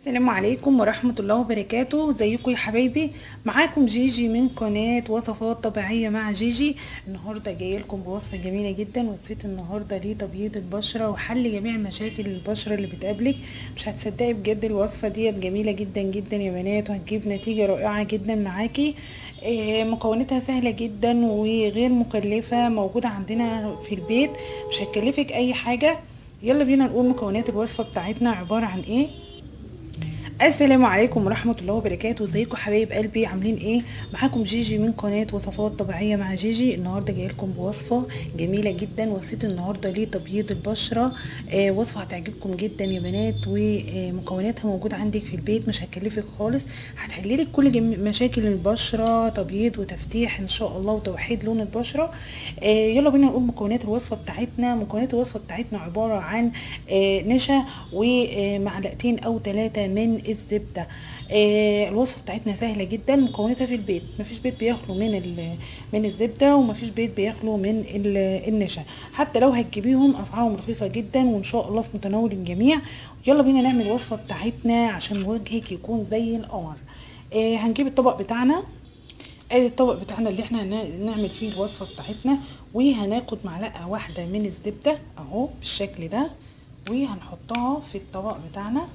السلام عليكم ورحمة الله وبركاته ازيكم يا حبايبي معاكم جيجي من قناة وصفات طبيعية مع جيجي النهاردة جاية لكم بوصفة جميلة جدا وصفة النهاردة لتبييض البشرة وحل جميع مشاكل البشرة اللي بتقابلك مش هتصدقي بجد الوصفة ديت جميلة جدا جدا يا بنات وهتجيب نتيجة رائعة جدا معاكي آه، مكوناتها سهلة جدا وغير مكلفة موجودة عندنا في البيت مش هتكلفك اي حاجة يلا بينا نقول مكونات الوصفة بتاعتنا عبارة عن ايه السلام عليكم ورحمة الله وبركاته ازيكم حبايب قلبي عاملين ايه معاكم جيجي من قناة وصفات طبيعية مع جيجي النهاردة جاي لكم بوصفة جميلة جدا وصفة النهاردة لتبييض البشرة آه وصفة هتعجبكم جدا يا بنات ومكوناتها موجودة عندك في البيت مش هتكلفك خالص هتحللك كل جم... مشاكل البشرة تبييض وتفتيح ان شاء الله وتوحيد لون البشرة آه يلا بينا نقول مكونات الوصفة بتاعتنا مكونات الوصفة بتاعتنا عبارة عن آه نشا ومعلقتين او ثلاثة من الزبده آه الوصفه بتاعتنا سهله جدا مكوناتها في البيت مفيش بيت بيخلو من من الزبده ومفيش بيت بيخلو من النشا حتى لو هتجيبيهم اسعارهم رخيصه جدا وان شاء الله في متناول الجميع يلا بينا نعمل الوصفه بتاعتنا عشان وجهك يكون زي القمر آه هنجيب الطبق بتاعنا ادي الطبق بتاعنا اللي احنا هنعمل فيه الوصفه بتاعتنا وهناخد معلقه واحده من الزبده اهو بالشكل ده وهنحطها في الطبق بتاعنا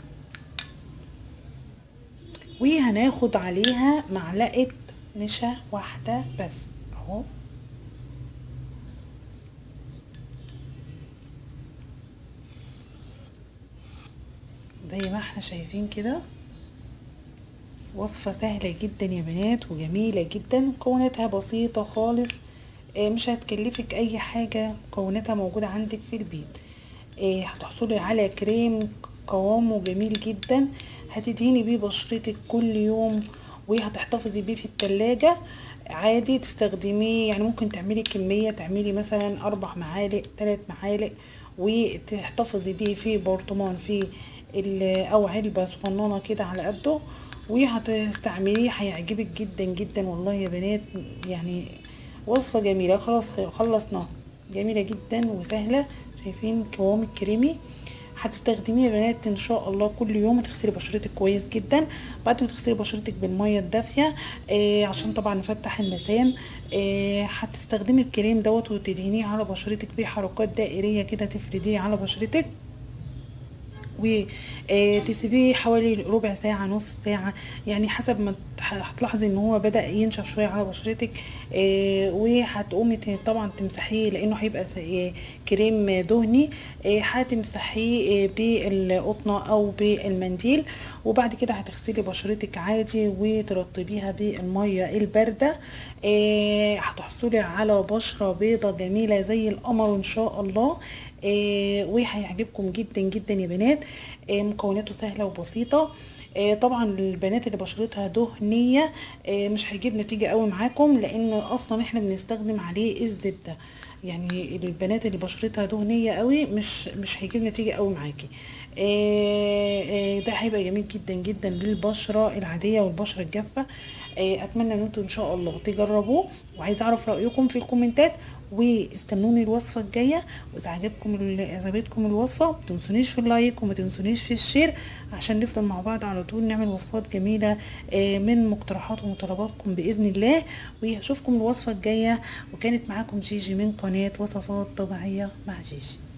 وهناخد عليها معلقة نشا واحدة بس اهو زي ما احنا شايفين كده وصفة سهلة جدا يا بنات وجميلة جدا مكوناتها بسيطة خالص مش هتكلفك اي حاجة مكوناتها موجودة عندك في البيت هتحصلي على كريم قوامه جميل جدا هتدهني بيه بشرتك كل يوم وهتحتفظي بيه في التلاجة عادي تستخدميه يعني ممكن تعملي كمية تعملي مثلا اربع معالق ثلاث معالق وتحتفظي بيه في برطمان في او علبة صغننة كده على قده وهتستعمليه هيعجبك جدا جدا والله يا بنات يعني وصفة جميلة خلاص خلصنا جميلة جدا وسهلة شايفين قوام الكريمي هتستخدميه يا بنات ان شاء الله كل يوم هتغسلي بشرتك كويس جدا بعد ما تغسلي بشرتك بالميه الدافيه آه عشان طبعا نفتح المسام آه هتستخدمي الكريم دوت وتدهنيه على بشرتك بحركات دائريه كده تفرديه على بشرتك وتسيبيه حوالي ربع ساعة نص ساعة يعني حسب ما هتلاحظي ان هو بدأ ينشف شوية على بشرتك وهتقومي طبعا تمسحيه لانه هيبقى كريم دهني هتمسحيه بالقطنة او بالمنديل وبعد كده هتغسلي بشرتك عادي وترطبيها بالمية الباردة هتحصلي على بشرة بيضة جميلة زي القمر ان شاء الله آه وهيعجبكم جدا جدا يا بنات آه مكوناته سهله وبسيطه آه طبعا البنات اللي بشرتها دهنيه مش هيجيب نتيجه قوي معاكم لان اصلا احنا بنستخدم عليه الزبده يعني البنات اللي بشرتها دهنيه قوي مش مش هيجيب نتيجه قوي معاكي ده هيبقى جميل جدا جدا للبشره العاديه والبشره الجافه اتمنى ان انتم ان شاء الله تجربوه وعايزه اعرف رايكم في الكومنتات واستنوني الوصفه الجايه واذا عجبكم عجبتكم الوصفه ما تنسونيش في اللايك وما تنسونيش في الشير عشان نفضل مع بعض على طول نعمل وصفات جميله من مقترحات ومطالباتكم باذن الله واشوفكم الوصفه الجايه وكانت معاكم جيجي من قناه وصفات طبيعيه مع جيجي